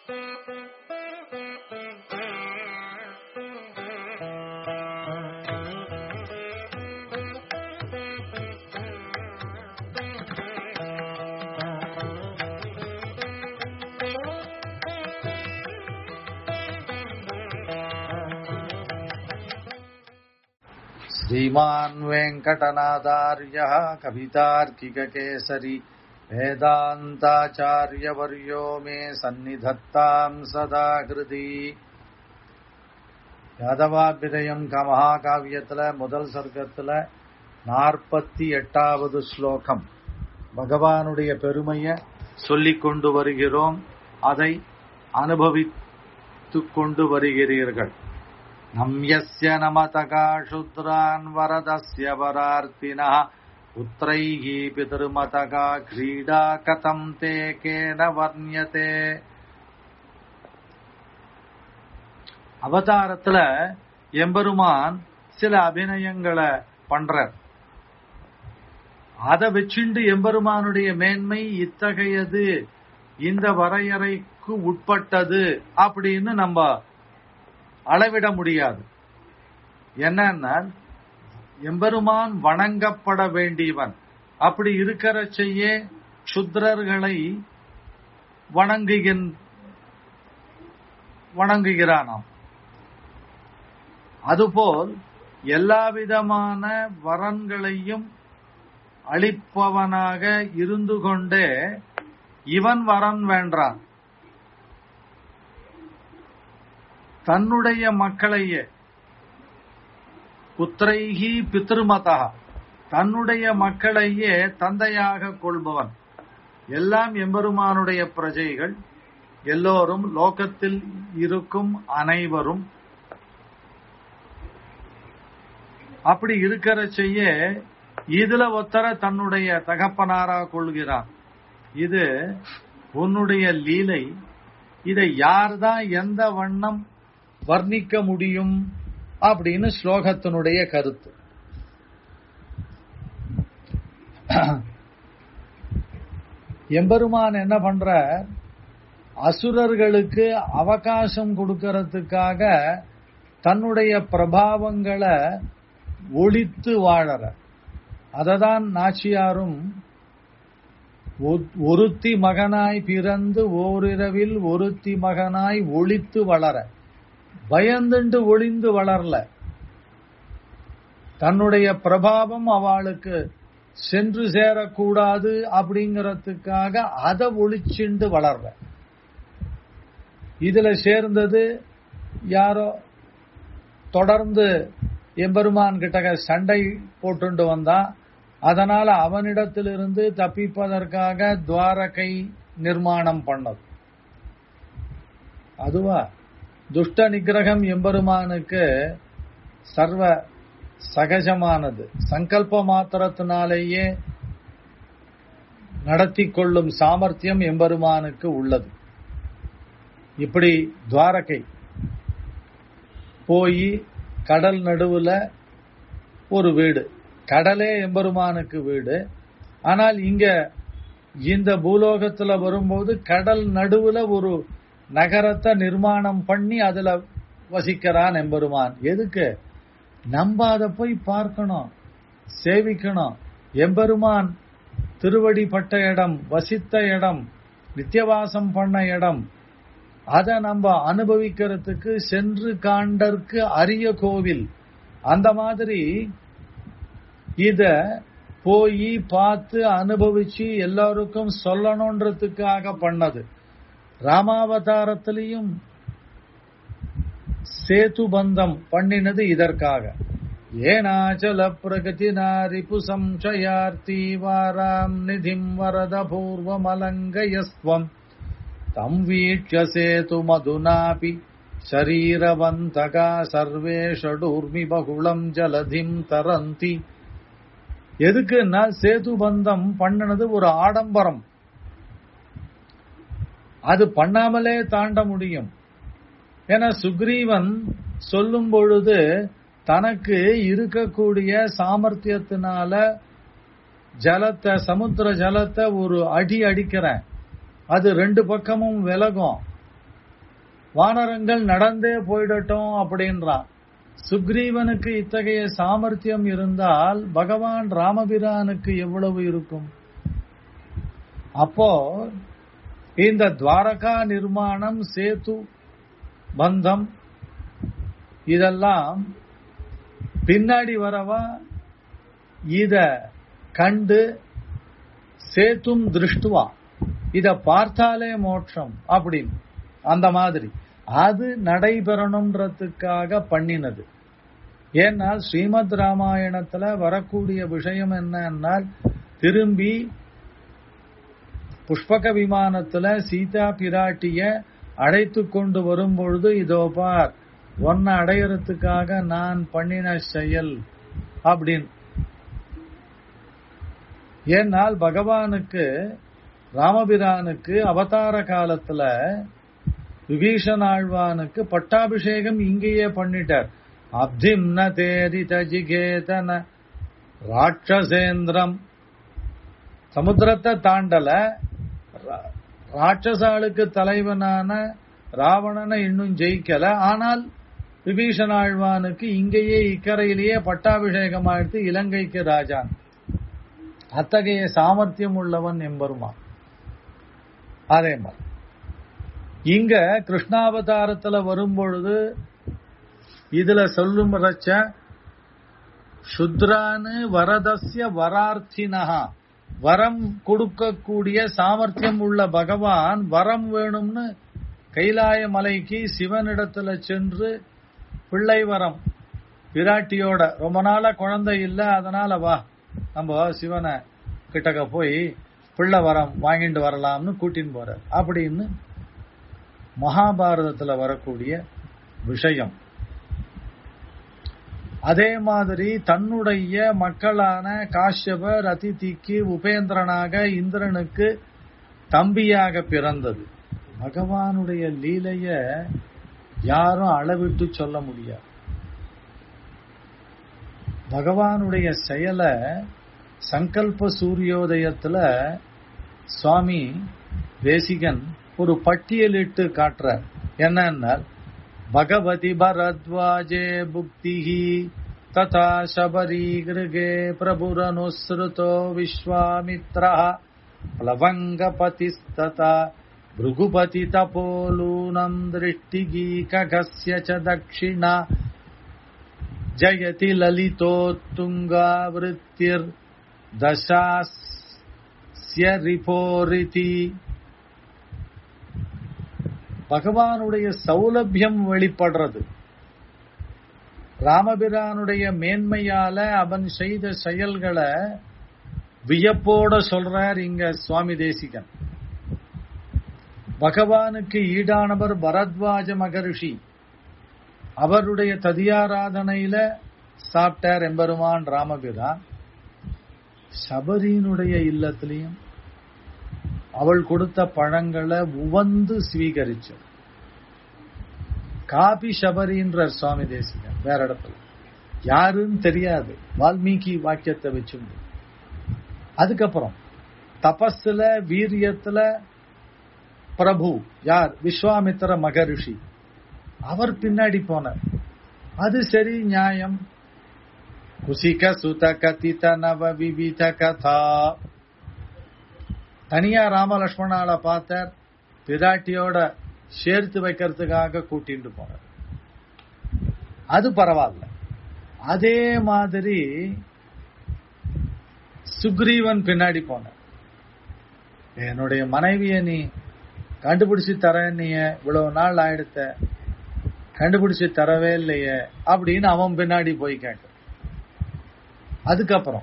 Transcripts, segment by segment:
श्रीमान् वेङ्कटनादार्यः कवितार्किककेसरी वेदान्ताचार्यवर्यो मे सन्निधत्ताम् सदा हृदि யாதவாபிதயம் மகாகாவியத்துல முதல் சர்க்கத்துல நாற்பத்தி எட்டாவது ஸ்லோகம் பகவானுடைய பெருமைய சொல்லிக் கொண்டு வருகிறோம் அதை அனுபவித்துக் கொண்டு வருகிறீர்கள் नम्यस्य नमतका शूद्रान् वरदस्य वरार्तिनः पुत्रैः पितृमतका क्रीडा कथम् ते केन வர்ணியதே அவதாரத்துல எம்பெருமான் சில அபிநயங்களை பண்றார் அதை வச்சுண்டு எம்பெருமானுடைய மேன்மை இத்தகையது இந்த வரையறைக்கு உட்பட்டது அப்படின்னு நம்ம அளவிட முடியாது என்னன்னா எம்பெருமான் வணங்கப்பட வேண்டியவன் அப்படி இருக்கிற செய்ய சுத்ரர்களை வணங்குகின் வணங்குகிறானாம் அதுபோல் எல்லா விதமான வரன்களையும் அளிப்பவனாக இருந்து கொண்டே இவன் வரன் வேண்டான் தன்னுடைய மக்களையே புத்திரைகி பித்ருமதா தன்னுடைய மக்களையே தந்தையாக கொள்பவன் எல்லாம் எம்பெருமானுடைய பிரஜைகள் எல்லோரும் லோகத்தில் இருக்கும் அனைவரும் அப்படி இருக்கிற செய்ய இதுல ஒத்தர தன்னுடைய தகப்பனாரா கொள்கிறான் இது உன்னுடைய லீலை இதை யார்தான் எந்த வண்ணம் வர்ணிக்க முடியும் அப்படின்னு ஸ்லோகத்தினுடைய கருத்து எம்பெருமான் என்ன பண்ற அசுரர்களுக்கு அவகாசம் கொடுக்கறதுக்காக தன்னுடைய பிரபாவங்களை ஒழித்து வாழற அததான் நாச்சியாரும் ஒருத்தி மகனாய் பிறந்து ஓரிரவில் ஒருத்தி மகனாய் ஒளித்து வளர பயந்துண்டு ஒளிந்து வளரல தன்னுடைய பிரபாவம் அவளுக்கு சென்று சேரக்கூடாது அப்படிங்கறதுக்காக அதை ஒளிச்சுண்டு வளர்ற இதுல சேர்ந்தது யாரோ தொடர்ந்து எம்பெருமான் கிட்ட சண்டை போட்டுண்டு வந்தா அதனால அவனிடத்திலிருந்து தப்பிப்பதற்காக துவாரகை நிர்மாணம் பண்ணது அதுவா துஷ்ட நிகிரகம் எம்பெருமானுக்கு சர்வ சகஜமானது சங்கல்ப மாத்திரத்தினாலேயே நடத்தி கொள்ளும் சாமர்த்தியம் எம்பெருமானுக்கு உள்ளது இப்படி துவாரகை போய் கடல் நடுவுல ஒரு வீடு கடலே எம்பெருமானுக்கு வீடு ஆனால் இங்க இந்த பூலோகத்துல வரும்போது கடல் நடுவுல ஒரு நகரத்தை நிர்மாணம் பண்ணி அதுல வசிக்கிறான் எம்பெருமான் எதுக்கு நம்ம அதை போய் பார்க்கணும் சேவிக்கணும் எம்பெருமான் திருவடிப்பட்ட இடம் வசித்த இடம் நித்தியவாசம் பண்ண இடம் அதை நம்ம அனுபவிக்கிறதுக்கு சென்று காண்டற்கு அரிய கோவில் அந்த மாதிரி இத போய் பார்த்து அனுபவிச்சு எல்லாருக்கும் சொல்லணுன்றதுக்காக பண்ணது ராமாவதாரத்திலையும் சேது பந்தம் பண்ணினது இதற்காக ஏனாச்சல பிரகதி நாரிபு சம்சயார்த்தி வாராம் நிதிம் வரத பூர்வமலங்கயஸ்வம் தம் வீட்ச சேது மதுனாபி சரீரவந்தகா சர்வே ஷடூர்மி பகுளம் ஜலதிம் தரந்தி எதுக்குன்னா சேது பந்தம் பண்ணினது ஒரு ஆடம்பரம் அது பண்ணாமலே தாண்ட முடியும் ஏன்னா சுக்ரீவன் சொல்லும் பொழுது தனக்கு இருக்கக்கூடிய சாமர்த்தியத்தினால ஜலத்தை சமுத்திர ஜலத்தை ஒரு அடி அடிக்கிறேன் அது ரெண்டு பக்கமும் விலகும் வானரங்கள் நடந்தே போயிடட்டும் அப்படின்றான் சுக்ரீவனுக்கு இத்தகைய சாமர்த்தியம் இருந்தால் பகவான் ராமபிரானுக்கு எவ்வளவு இருக்கும் அப்போ இந்த துவாரகா நிர்மாணம் சேது பந்தம் இதெல்லாம் பின்னாடி வரவா இத கண்டு சேத்தும் திருஷ்டுவா இத பார்த்தாலே மோட்சம் அப்படின்னு அந்த மாதிரி அது நடைபெறணுன்றதுக்காக பண்ணினது ஏன்னால் ஸ்ரீமத் ராமாயணத்துல வரக்கூடிய விஷயம் என்னன்னால் திரும்பி புஷ்பக விமானத்துல சீதா பிராட்டிய அழைத்து கொண்டு வரும் பொழுது இதோ பார் ஒன்ன அடையறதுக்காக நான் பண்ணின செயல் அப்படின்னு ஏன்னால் பகவானுக்கு ராமபிரானுக்கு அவதார காலத்துல விபீஷணாழ்வானுக்கு பட்டாபிஷேகம் இங்கேயே பண்ணிட்டார் அப்திம்ன தேரித ஜிகேதன ராட்சசேந்திரம் சமுத்திரத்தை தாண்டல ராட்சசாளுக்கு தலைவனான ராவணனை இன்னும் ஜெயிக்கல ஆனால் விபீஷணாழ்வானுக்கு இங்கேயே இக்கரையிலேயே பட்டாபிஷேகம் ஆயிடுத்து இலங்கைக்கு ராஜான் அத்தகைய சாமர்த்தியம் உள்ளவன் எம்பெருமான் அதே மாதிரி இங்க கிருஷ்ணாவதாரத்துல வரும்பொழுது இதுல சொல்லும் ரச்ச சுத்ரானு வரதஸ்ய வரார்த்தினஹா வரம் கொடுக்கக்கூடிய சாமர்த்தியம் உள்ள பகவான் வரம் வேணும்னு கைலாய மலைக்கு சிவனிடத்துல சென்று பிள்ளை வரம் பிராட்டியோட ரொம்ப நாளா குழந்தை இல்ல அதனால வா நம்ம சிவனை கிட்டக்க போய் பிள்ளை வரம் வாங்கிட்டு வரலாம்னு கூட்டின்னு போறார் அப்படின்னு மகாபாரதத்துல வரக்கூடிய விஷயம் அதே மாதிரி தன்னுடைய மக்களான காஷ்யபர் அதிதிக்கு உபேந்திரனாக இந்திரனுக்கு தம்பியாக பிறந்தது பகவானுடைய லீலைய யாரும் அளவிட்டு சொல்ல முடியாது பகவானுடைய செயலை சங்கல்ப சூரியோதயத்துல சுவாமி தேசிகன் ஒரு பட்டியலிட்டு காட்டுறார் என்னன்னா பகவதி பரத்வாஜே புக்திஹி ததா சபரி கிருகே பிரபுரனுஸ்ருதோ விஸ்வாமித்ரா प्लवङ्गपतिस्तथा भृगुपति तपोलूनम् दृष्टिगीकघस्य च दक्षिणा जयति ललितोत्तुङ्गावृत्तिर्दशास्य ரிபோரிதி பகவானுடைய சௌலபியம் வெளிப்படுறது ராமபிரானுடைய மேன்மையால அவன் செய்த செயல்களை வியப்போட சொல்றார் இங்க சுவாமி தேசிகன் பகவானுக்கு ஈடானவர் பரத்வாஜ மகரிஷி அவருடைய ததியாராதனையில சாப்பிட்டார் எம்பெருமான் ராமபிரான் சபரியினுடைய இல்லத்திலையும் அவள் கொடுத்த பழங்களை உவந்து ஸ்வீகரிச்சு காபி சபரின்ற சுவாமி தேசிகன் வேற இடத்துல யாருன்னு தெரியாது வால்மீகி வாக்கியத்தை வச்சுண்டு அதுக்கப்புறம் தபஸ்ல வீரியத்துல பிரபு யார் விஸ்வாமித்திர மகரிஷி அவர் பின்னாடி போனார் அது சரி நியாயம் குசிக சுத கதித நவ விவித கதா தனியா ராமலட்சுமணால பார்த்தார் பிராட்டியோட சேர்த்து வைக்கிறதுக்காக கூட்டிட்டு போனார் அது பரவாயில்ல அதே மாதிரி சுக்ரீவன் பின்னாடி போன என்னுடைய மனைவிய நீ கண்டுபிடிச்சு தர நீ இவ்வளவு நாள் ஆயிடுத்த கண்டுபிடிச்சு தரவே இல்லையே அப்படின்னு அவன் பின்னாடி போய் கேட்ட அதுக்கப்புறம்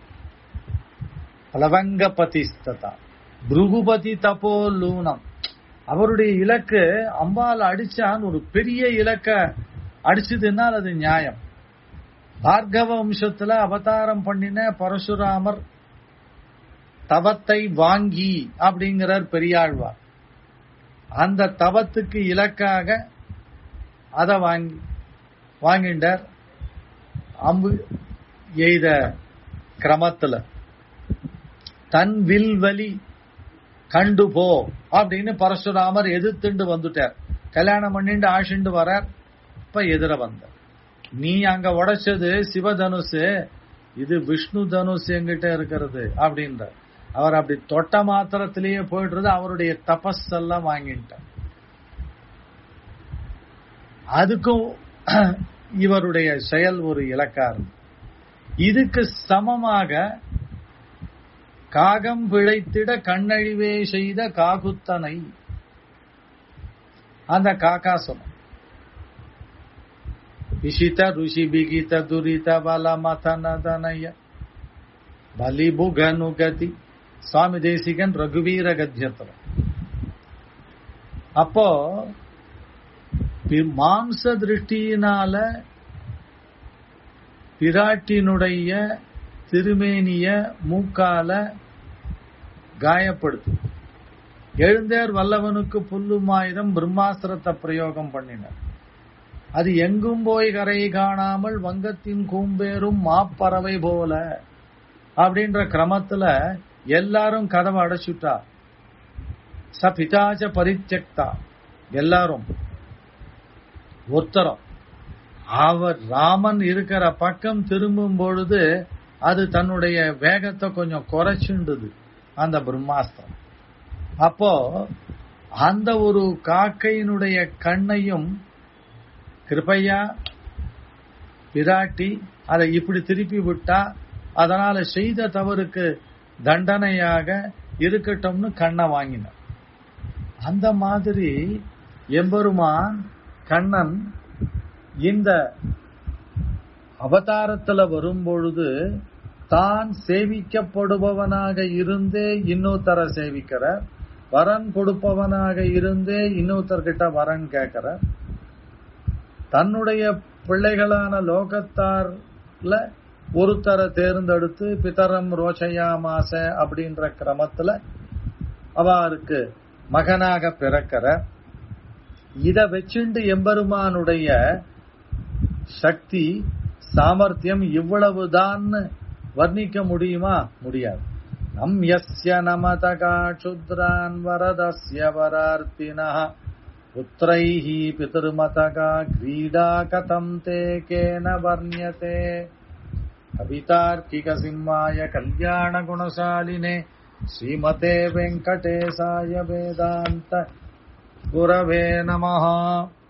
பலவங்க பதிஸ்ததா புருகுபதி தபோ லூனம் அவருடைய இலக்கு அம்பால் அடிச்சான் ஒரு பெரிய இலக்க அடிச்சதுன்னால் அது நியாயம் பார்கவ வம்சத்துல அவதாரம் பண்ணின பரசுராமர் தவத்தை வாங்கி அப்படிங்கிறார் பெரியாழ்வார் அந்த தவத்துக்கு இலக்காக அதை வாங்கி வாங்கிண்டார் அம்பு எய்த கிரமத்துல தன் வில்வலி கண்டு போ அப்படின்னு பரசுராமர் எதிர்த்துண்டு வந்துட்டார் கல்யாணம் பண்ணிட்டு ஆஷிண்டு வர இப்ப எதிர வந்த நீ அங்க உடைச்சது சிவதனுசு இது விஷ்ணு தனுஷ் என்கிட்ட இருக்கிறது அப்படின்ற அவர் அப்படி தொட்ட மாத்திரத்திலேயே போயிடுறது அவருடைய தபஸ் எல்லாம் வாங்கிட்டார் அதுக்கும் இவருடைய செயல் ஒரு இலக்காரம் இதுக்கு சமமாக காகம் பிழைத்திட கண்ணழிவே செய்த காகுத்தனை அந்த காக்காசனம் விசித ருஷி பிகித துரித பல மதனதனய பலிபுகனுகதி சுவாமி தேசிகன் ரகுவீர கத்தியத்துல அப்போ மாம்ச திருஷ்டியினால பிராட்டினுடைய திருமேனிய மூக்கால காயப்படுத்து எழுந்தேர் வல்லவனுக்கு புல்லுமாயுதம் பிரம்மாஸ்திரத்தை பிரயோகம் பண்ணினார் அது எங்கும் போய் கரை காணாமல் வங்கத்தின் கூம்பேரும் மாப்பறவை போல அப்படின்ற கிரமத்துல எல்லாரும் கதவை அடைச்சுட்டா ச பிதாச்ச பரித்தக்தா எல்லாரும் உத்தரம் அவர் ராமன் இருக்கிற பக்கம் திரும்பும் பொழுது அது தன்னுடைய வேகத்தை கொஞ்சம் குறைச்சுண்டுது அந்த பிரம்மாஸ்திரம் அப்போ அந்த ஒரு காக்கையினுடைய கண்ணையும் கிருப்பையா பிராட்டி அதை இப்படி திருப்பி விட்டா அதனால செய்த தவறுக்கு தண்டனையாக இருக்கட்டும்னு கண்ணை வாங்கினார் அந்த மாதிரி எம்பெருமான் கண்ணன் இந்த அவதாரத்துல வரும்பொழுது தான் சேவிக்கப்படுபவனாக இருந்தே இன்னொருத்தர சேவிக்கிற வரன் கொடுப்பவனாக இருந்தே இன்னொருத்தர்கிட்ட வரன் கேட்கிற தன்னுடைய பிள்ளைகளான லோகத்தார்ல ஒருத்தரை தேர்ந்தெடுத்து பிதரம் ரோச்சையாமாச அப்படின்ற கிரமத்துல அவருக்கு மகனாக பிறக்கிற இத வச்சுண்டு எம்பெருமானுடைய சக்தி சாமர்த்தியம் இவ்வளவுதான் வர்ணிக்க முடியுமா முடியாது நம் யஸ்ய நமதகா சுத்ரான் வரதஸ்ய வரார்த்தினா புத்திரைः பிதர்மதகா क्रीडा कथं ते केन वर्ण्यते कवितार्किकसिंहाय कल्याणगुणशालिने श्रीमते वेङ्कटेशाय वेदान्त गुरवे नमः